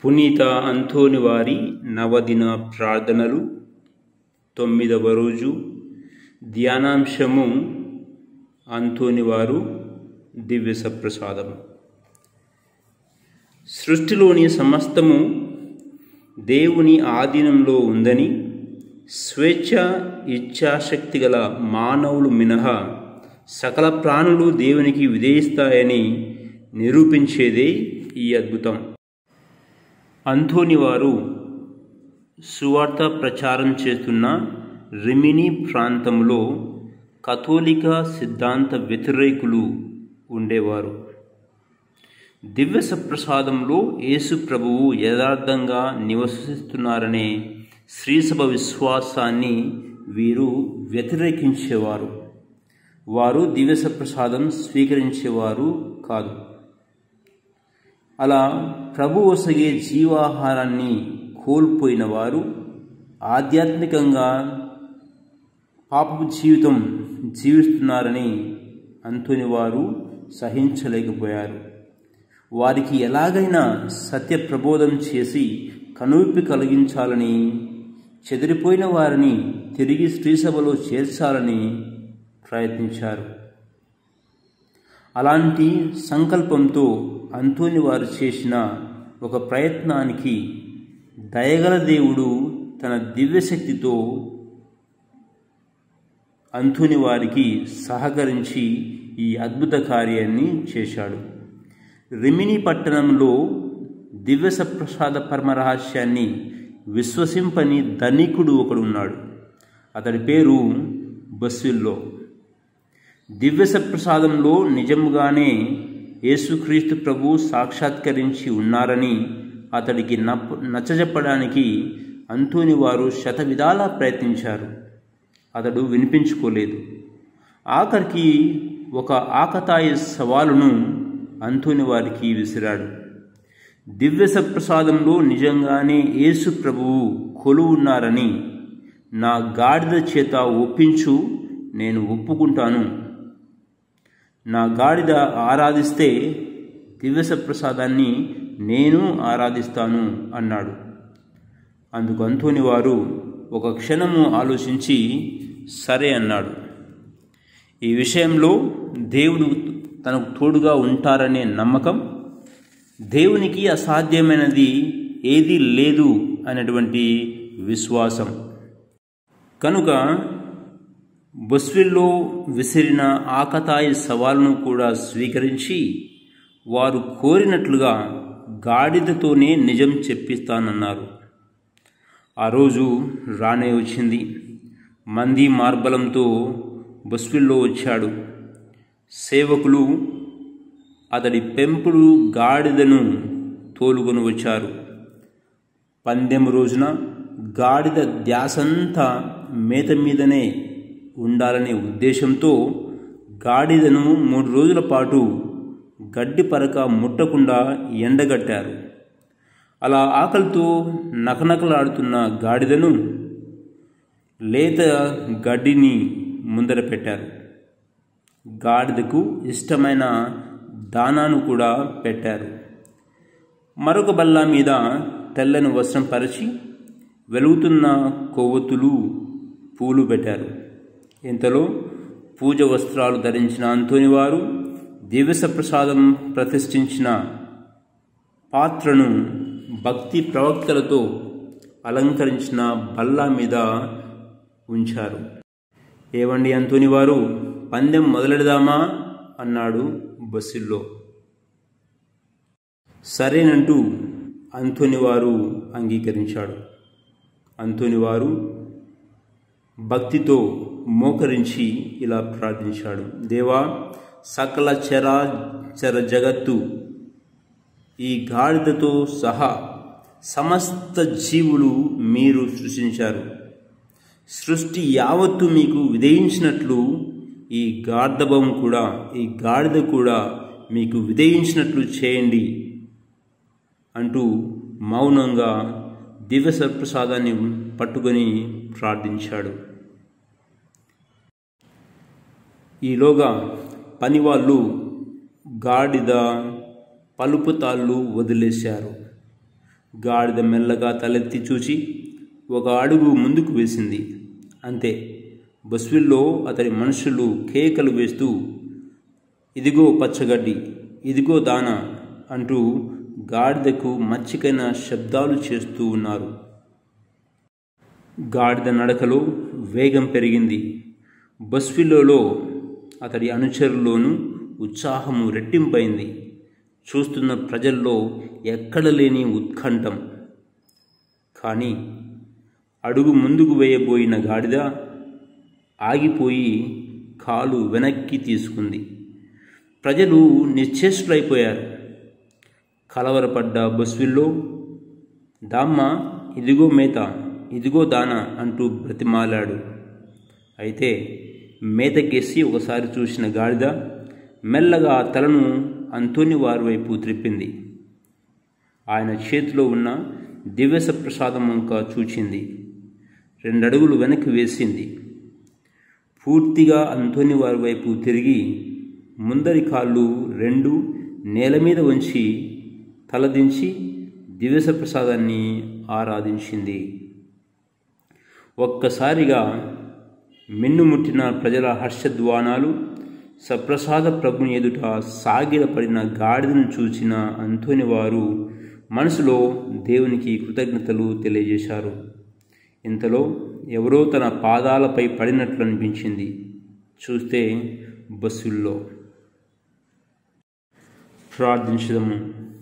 పునీత అంథోని వారి నవదిన ప్రార్థనలు తొమ్మిదవ రోజు ధ్యానాంశము అంథోని వారు దివ్య సప్రసాదము సృష్టిలోని సమస్తము దేవుని ఆధీనంలో ఉందని స్వేచ్ఛ ఇచ్ఛాశక్తి గల మానవులు మినహా సకల ప్రాణులు దేవునికి విధేయిస్తాయని నిరూపించేదే ఈ అద్భుతం అంథోని వారు సువార్త ప్రచారం చేస్తున్న రిమిని ప్రాంతంలో కథోలిక సిద్ధాంత వ్యతిరేకులు ఉండేవారు దివ్య సప్రసాదంలో యేసు ప్రభువు యథార్థంగా నివసిస్తున్నారనే శ్రీసభ విశ్వాసాన్ని వీరు వ్యతిరేకించేవారు వారు దివ్య సప్రసాదం స్వీకరించేవారు కాదు అలా ప్రభు ఒసగే జీవాహారాన్ని కోల్పోయిన వారు ఆధ్యాత్మికంగా పాపపు జీవితం జీవిస్తున్నారని అంతుని వారు సహించలేకపోయారు వారికి ఎలాగైనా సత్య ప్రబోధం చేసి కనువిప్పి కలిగించాలని చెదిరిపోయిన వారిని తిరిగి స్త్రీసభలో చేర్చాలని ప్రయత్నించారు అలాంటి సంకల్పంతో అంతోని వారు చేసిన ఒక ప్రయత్నానికి దయగల దేవుడు తన దివ్యశక్తితో అంతుని వారికి సహకరించి ఈ అద్భుత కార్యాన్ని చేశాడు రిమిని పట్టణంలో దివ్య సప్రసాద పరమరహస్యాన్ని విశ్వసింపని ధనికుడు ఒకడున్నాడు అతడి పేరు బస్సుల్లో దివ్య సప్రసాదంలో నిజంగానే యేసుక్రీస్తు ప్రభు సాక్షాత్కరించి ఉన్నారని అతడికి నప్ప నచ్చజెప్పడానికి అంతోని వారు శతవిధాలా ప్రయత్నించారు అతడు వినిపించుకోలేదు ఆఖరికి ఒక ఆకతాయి సవాలును అంతోని వారికి విసిరాడు దివ్య సప్రసాదంలో నిజంగానే యేసు ప్రభువు కొలువున్నారని నా గాడిద చేత ఒప్పించు నేను ఒప్పుకుంటాను నా గాడిద ఆరాధిస్తే దివ్య ప్రసాదాన్ని నేను ఆరాధిస్తాను అన్నాడు అందుకు అంతోని వారు ఒక క్షణము ఆలోచించి సరే అన్నాడు ఈ విషయంలో దేవుడు తనకు తోడుగా ఉంటారనే నమ్మకం దేవునికి అసాధ్యమైనది ఏదీ లేదు అనేటువంటి విశ్వాసం కనుక బొస్విల్లో విసిరిన ఆకతాయి సవాలును కూడా స్వీకరించి వారు కోరినట్లుగా గాడిదతోనే నిజం చెప్పిస్తానన్నారు ఆ రోజు రానే వచ్చింది మంది మార్బలంతో బొస్విల్లో వచ్చాడు సేవకులు అతడి పెంపుడు గాడిదను తోలుకొని వచ్చారు పందెం రోజున గాడిద ధ్యాసంతా మేత మీదనే ఉండాలనే ఉద్దేశంతో గాడిదను మూడు రోజుల పాటు గడ్డి పరక ముట్టకుండా ఎండగట్టారు అలా ఆకలితో నకనకలాడుతున్న గాడిదను లేత గడ్డిని ముందర పెట్టారు గాడిదకు ఇష్టమైన దానాను కూడా పెట్టారు మరొక బల్ల మీద తెల్లని వస్త్రం పరిచి వెలుగుతున్న కొవ్వొత్తులు పూలు పెట్టారు ఇంతలో పూజ వస్త్రాలు ధరించిన అంతోని వారు దివ్యస ప్రసాదం ప్రతిష్ఠించిన పాత్రను భక్తి ప్రవక్తలతో అలంకరించిన బల్ల మీద ఉంచారు ఏవండి అంతోని వారు పందెం మొదలెడదామా అన్నాడు బస్సుల్లో సరేనంటూ అంతోని వారు అంగీకరించాడు అంతోని వారు భక్తితో మోకరించి ఇలా ప్రార్థించాడు దేవా సకల చరాచర జగత్తు ఈ గాడిదతో సహా సమస్త జీవులు మీరు సృష్టించారు సృష్టి యావత్తు మీకు విధేయించినట్లు ఈ గార్ధభం కూడా ఈ గాడిద కూడా మీకు విధేయించినట్లు చేయండి అంటూ మౌనంగా దివ్య సప్రసాదాన్ని పట్టుకొని ప్రార్థించాడు ఈలోగా పనివాళ్ళు గాడిద పలుపు తాళ్ళు వదిలేశారు గాడిద మెల్లగా తలెత్తి చూచి ఒక అడుగు ముందుకు వేసింది అంతే బస్విల్లో అతని మనుషులు కేకలు వేస్తూ ఇదిగో పచ్చగడ్డి ఇదిగో దాన అంటూ గాడిదకు మచ్చికైన శబ్దాలు చేస్తూ ఉన్నారు గాడిద నడకలో వేగం పెరిగింది బస్ఫిల్లోలో అతడి అనుచరుల్లోనూ ఉత్సాహము రెట్టింపైంది చూస్తున్న ప్రజల్లో ఎక్కడ లేని ఉత్కంఠం కానీ అడుగు ముందుకు వేయబోయిన గాడిద ఆగిపోయి కాలు వెనక్కి తీసుకుంది ప్రజలు నిశ్చేష్టులైపోయారు కలవరపడ్డ బస్విల్లో దామ్మ ఇదిగో మేత ఇదిగో దాన అంటూ బ్రతిమాలాడు అయితే మేతకేసి ఒకసారి చూసిన గాడిద మెల్లగా తలను అంతోని వారి వైపు త్రిప్పింది ఆయన చేతిలో ఉన్న దివ్యస ప్రసాదం వంక చూచింది రెండడుగులు వెనక్కి వేసింది పూర్తిగా అంతోని వారి వైపు తిరిగి ముందరి కాళ్ళు రెండు నేల మీద ఉంచి తలదించి దివ్యస ప్రసాదాన్ని ఆరాధించింది ఒక్కసారిగా మిన్నుముట్టిన ప్రజల హర్షధ్వానాలు సప్రసాద ప్రభుని ఎదుట సాగిలపడిన గాడిదను చూచిన అంతోని వారు మనసులో దేవునికి కృతజ్ఞతలు తెలియజేశారు ఇంతలో ఎవరో తన పాదాలపై పడినట్లు అనిపించింది చూస్తే బస్సుల్లో ప్రార్థించదము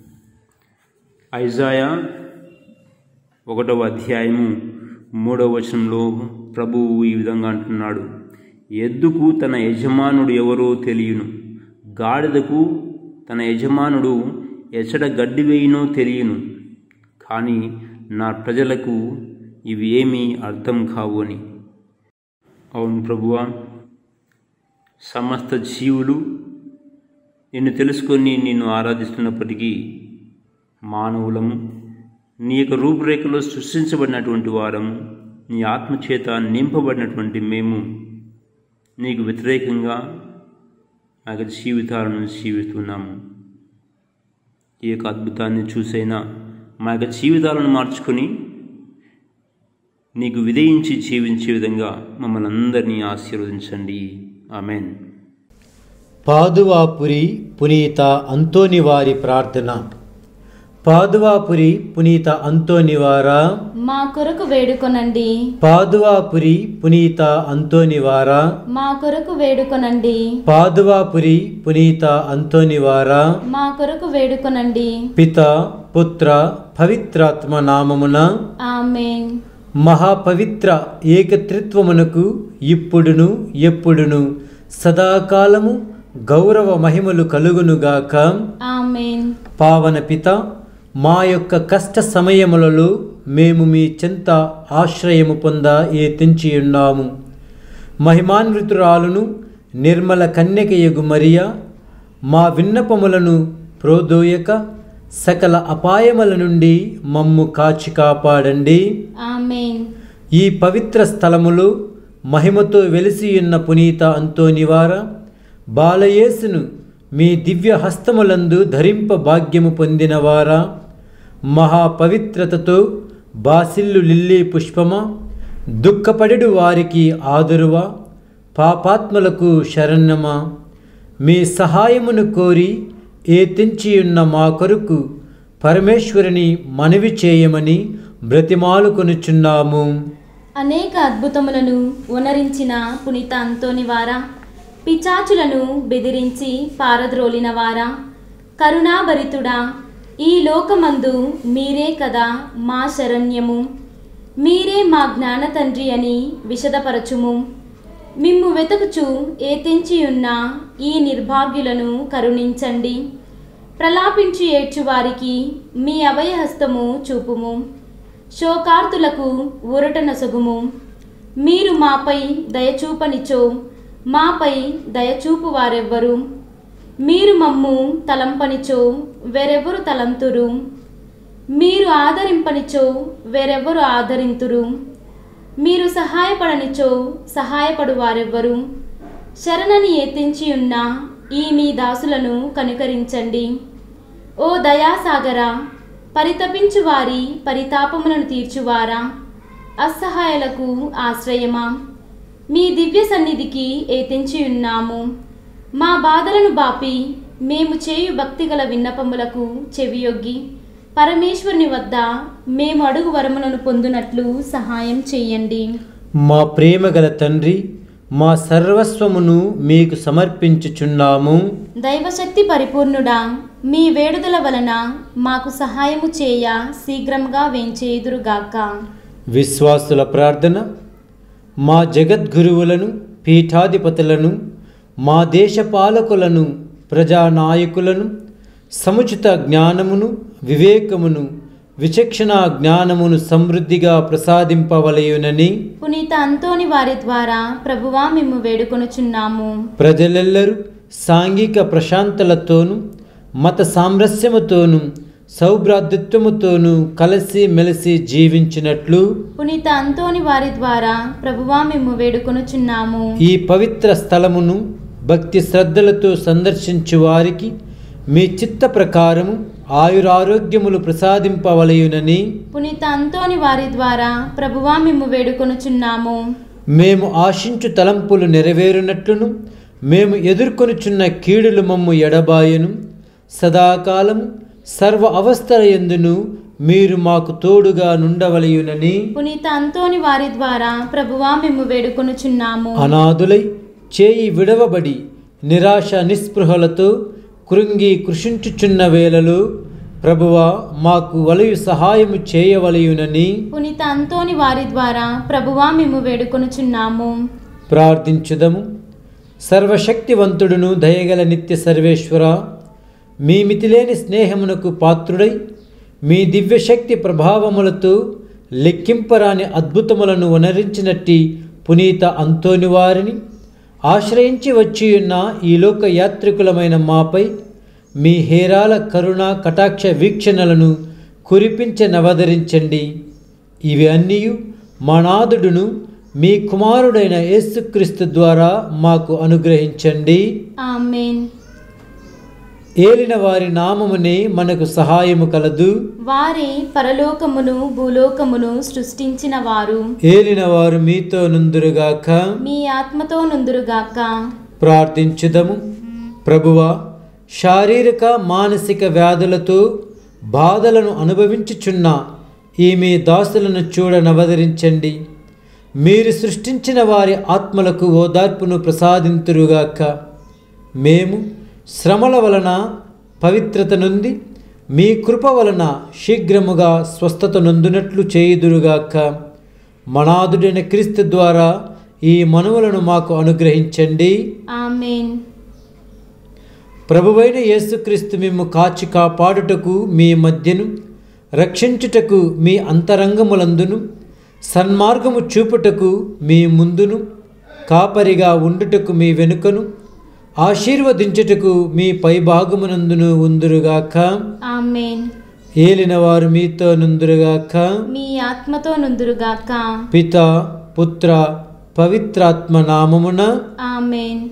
ఐజాయా ఒకటవ అధ్యాయము మూడవ వచనంలో ప్రభువు ఈ విధంగా అంటున్నాడు ఎద్దుకు తన యజమానుడు ఎవరో తెలియను గాడిదకు తన యజమానుడు ఎచ్చట గడ్డి వేయినో తెలియను కానీ నా ప్రజలకు ఇవి ఏమీ అర్థం కావు అని అవును ప్రభువా సమస్త జీవులు నిన్ను తెలుసుకొని నిన్ను ఆరాధిస్తున్నప్పటికీ మానవులము నీ యొక్క రూపురేఖలో సృష్టించబడినటువంటి వారము నీ ఆత్మచేత నింపబడినటువంటి మేము నీకు వ్యతిరేకంగా మా యొక్క జీవితాలను జీవిస్తున్నాము ఈ యొక్క అద్భుతాన్ని చూసైనా మా యొక్క జీవితాలను మార్చుకొని నీకు విధేయించి జీవించే విధంగా మమ్మల్ని అందరినీ ఆశీర్వదించండి ఆమెన్ పాదువాపురి పునీత అంతోని వారి ప్రార్థన పాదువాపురి పునీత అంతోని వారా మా కొరకు వేడుకొనండి పాదువాపురి పునీత అంతోని వారా మా కొరకు వేడుకొనండి పాదువాపురి పునీత అంతోని వారా మా కొరకు వేడుకొనండి పిత పుత్ర పవిత్రాత్మ నామమున ఆమెన్ మహాపవిత్ర ఏకత్రిత్వమునకు ఇప్పుడును ఎప్పుడును సదాకాలము గౌరవ మహిమలు కలుగునుగాక ఆమెన్ పావన పిత మా యొక్క కష్ట సమయములలో మేము మీ చెంత ఆశ్రయము పొంద ఏ తెంచి ఉన్నాము మహిమాన్వితురాలును నిర్మల కన్యకయగు మరియ మా విన్నపములను ప్రోదోయక సకల అపాయముల నుండి మమ్ము కాచి కాపాడండి ఆమెన్ ఈ పవిత్ర స్థలములో మహిమతో వెలిసియున్న పునీత అంతోనివార బాలయేసును మీ దివ్య హస్తములందు ధరింప భాగ్యము పొందినవారా మహాపవిత్రతతో బాసిల్లు లిల్లీ పుష్పమా దుఃఖపడెడు వారికి ఆదురువా పాపాత్మలకు శరణ్యమా మీ సహాయమును కోరి ఏ తెంచియున్న మా కొరకు పరమేశ్వరుని మనవి చేయమని బ్రతిమాలుకొనుచున్నాము అనేక అద్భుతములను ఉనరించిన పునీత అంతోని వారా పిచాచులను బెదిరించి పారద్రోలిన వారా కరుణాభరితుడా ఈ లోకమందు మీరే కదా మా శరణ్యము మీరే మా జ్ఞాన తండ్రి అని విశదపరచుము మిమ్ము వెతుకుచు ఏతెంచి ఉన్న ఈ నిర్భాగ్యులను కరుణించండి ప్రలాపించి ఏడ్చువారికి మీ అభయహస్తము చూపుము శోకార్తులకు ఊరట నొసగుము మీరు మాపై దయచూపనిచో మాపై దయచూపు వారెవ్వరు మీరు మమ్ము తలంపనిచో వేరెవ్వరు తలంతురు మీరు ఆదరింపనిచో వేరెవ్వరు ఆదరింతురు మీరు సహాయపడనిచో సహాయపడు వారెవ్వరు శరణని ఎత్తించి ఉన్న ఈ మీ దాసులను కనుకరించండి ఓ దయాసాగర పరితపించు వారి పరితాపములను తీర్చువారా అసహాయులకు ఆశ్రయమా మీ దివ్య సన్నిధికి ఏతించి ఉన్నాము మా బాధలను బాపి మేము చేయు భక్తిగల విన్నపములకు చెవియొగ్గి పరమేశ్వరుని వద్ద మేము అడుగు వరములను పొందునట్లు సహాయం చేయండి మా ప్రేమగల తండ్రి మా సర్వస్వమును మీకు సమర్పించుచున్నాము దైవశక్తి పరిపూర్ణుడా మీ వేడుదల వలన మాకు సహాయము చేయ శీఘ్రంగా వేంచేయుదురుగాక విశ్వాసుల ప్రార్థన మా జగద్గురువులను పీఠాధిపతులను మా దేశ పాలకులను ప్రజానాయకులను సముచిత జ్ఞానమును వివేకమును విచక్షణ జ్ఞానమును సమృద్ధిగా ప్రసాదింపవలయునని పునీత అంతోని వారి ద్వారా ప్రభువా మేము వేడుకొనుచున్నాము ప్రజలెల్లరూ సాంఘిక ప్రశాంతలతోనూ మత సామరస్యముతోనూ సౌభ్రాతృత్వముతోనూ కలిసి మెలిసి జీవించినట్లు పునీత అంతోని వారి ద్వారా ప్రభువా మేము వేడుకొనుచున్నాము ఈ పవిత్ర స్థలమును భక్తి శ్రద్ధలతో సందర్శించు వారికి మీ చిత్త ప్రకారము ఆయురారోగ్యములు ప్రసాదింపవలయునని పునీత అంతోని వారి ద్వారా ప్రభువా మేము వేడుకొనుచున్నాము మేము ఆశించు తలంపులు నెరవేరునట్లును మేము ఎదుర్కొనుచున్న కీడులు మమ్ము ఎడబాయను సదాకాలం సర్వ అవస్థల ఎందును మీరు మాకు తోడుగా నుండవలయునని పునీత అంతోని వారి ద్వారా ప్రభువా మేము వేడుకొనుచున్నాము అనాథులై చేయి విడవబడి నిరాశ నిస్పృహలతో కృంగి కృషించుచున్న వేళలో ప్రభువా మాకు వలయు సహాయము చేయవలయునని పునీత అంతోని వారి ద్వారా ప్రభువా మేము వేడుకొనుచున్నాము ప్రార్థించుదము సర్వశక్తివంతుడును దయగల నిత్య సర్వేశ్వర మీ మితిలేని స్నేహమునకు పాత్రుడై మీ దివ్యశక్తి ప్రభావములతో లెక్కింపరాని అద్భుతములను వనరించినట్టి పునీత అంతోని వారిని ఆశ్రయించి వచ్చియున్న ఈ లోక యాత్రికులమైన మాపై మీ హేరాల కరుణ కటాక్ష వీక్షణలను కురిపించనవదరించండి ఇవి అన్నీ మా నాథుడును మీ కుమారుడైన యేసుక్రీస్తు ద్వారా మాకు అనుగ్రహించండి ఆమెన్ ఏలిన వారి నామమునే మనకు సహాయము కలదు వారే పరలోకమును భూలోకమును సృష్టించిన వారు ఏలిన వారు మీతో నుందురుగాక మీ ఆత్మతో నుందురుగాక ప్రార్థించుదము ప్రభువా శారీరక మానసిక వ్యాధులతో బాధలను అనుభవించుచున్న ఈ మీ దాసులను చూడనవదరించండి మీరు సృష్టించిన వారి ఆత్మలకు ఓదార్పును ప్రసాదింతురుగాక మేము శ్రమల వలన పవిత్రత నుండి మీ కృప వలన శీఘ్రముగా స్వస్థత నొందునట్లు చేయుదురుగాక మనాదుడైన క్రీస్తు ద్వారా ఈ మనువులను మాకు అనుగ్రహించండి ఆమెన్ ప్రభువైన యేసుక్రీస్తు మేము కాచి కాపాడుటకు మీ మధ్యను రక్షించుటకు మీ అంతరంగములందును సన్మార్గము చూపుటకు మీ ముందును కాపరిగా ఉండుటకు మీ వెనుకను ఆశీర్వదించుటకు మీ పైభాగమునందును ఉందురుగాక ఆమెన్ ఏలిన వారు మీతో నుందురుగాక మీ ఆత్మతో నుందురుగాక పిత పుత్ర పవిత్రాత్మ నామమున ఆమెన్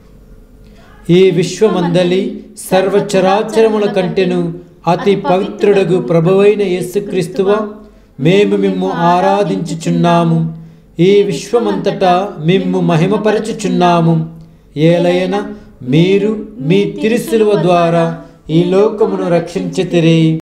ఈ విశ్వమందలి సర్వచరాచరముల కంటెను అతి పవిత్రుడగు ప్రభువైన యేసుక్రీస్తువ మేము మిమ్ము ఆరాధించుచున్నాము ఈ విశ్వమంతటా మిమ్ము మహిమపరచుచున్నాము ఏలయన మీరు మీ తిరుసిలువ ద్వారా ఈ లోకమును రక్షించితిరి